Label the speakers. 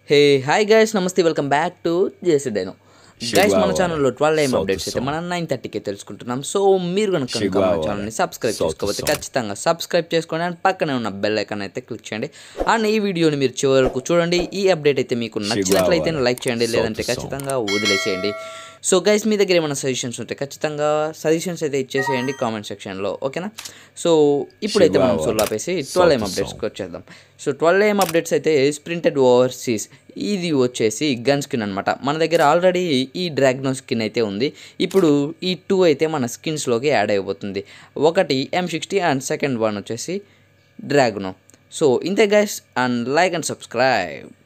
Speaker 1: Hey hi guys namaste welcome back to JC Dino guys మన
Speaker 2: Chihuahua.
Speaker 1: ఛానల్లో twelve ఏం
Speaker 2: South
Speaker 1: updates
Speaker 2: to
Speaker 1: అయితే మనం నైన్ థర్టీకి తెలుసుకుంటున్నాం సో మీరు కనుక కనుక మన
Speaker 2: Chihuahua.
Speaker 1: ఛానల్ని సబ్స్క్రైబ్
Speaker 2: South to
Speaker 1: చేసుకోకపోతే
Speaker 2: South.
Speaker 1: ఖచ్చితంగా సబ్స్క్రైబ్ చేసుకోండి అండ్ పక్కనే ఉన్న బెల్ ఐకాన్ అయితే క్లిక్ చేయండి అండ్ ఈ వీడియోని మీరు చివరి వరకు చూడండి ఈ అప్డేట్ అయితే మీకు నచ్చినట్లయితే లైక్ చేయండి
Speaker 2: South
Speaker 1: లేదంటే
Speaker 2: to South.
Speaker 1: ఖచ్చితంగా వదిలేసేయండి సో గైస్ మీ దగ్గర ఏమైనా సజెషన్స్ ఉంటే ఖచ్చితంగా సజెషన్స్ అయితే ఇచ్చేసేయండి కామెంట్ సెక్షన్లో ఓకేనా సో ఇప్పుడైతే మనం
Speaker 2: Chihuahua.
Speaker 1: సోల్ ఆపేసి ట్వెల్వ్ ఏం
Speaker 2: South to
Speaker 1: అప్డేట్స్కి వచ్చేద్దాం సో ట్వెల్వ్ ఏం అప్డేట్స్ అయితే స్ప్రింటెడ్ ఓవర్సీస్ ఇది వచ్చేసి గన్ స్కిన్ అనమాట మన దగ్గర ఆల్రెడీ ఈ డ్రాగ్నో స్కిన్ అయితే ఉంది ఇప్పుడు ఈ టూ అయితే మన స్కిన్స్లోకి యాడ్ అయిపోతుంది ఒకటి M sixty and second one వచ్చేసి డ్రాగ్నో సో ఇంతే guys and like and subscribe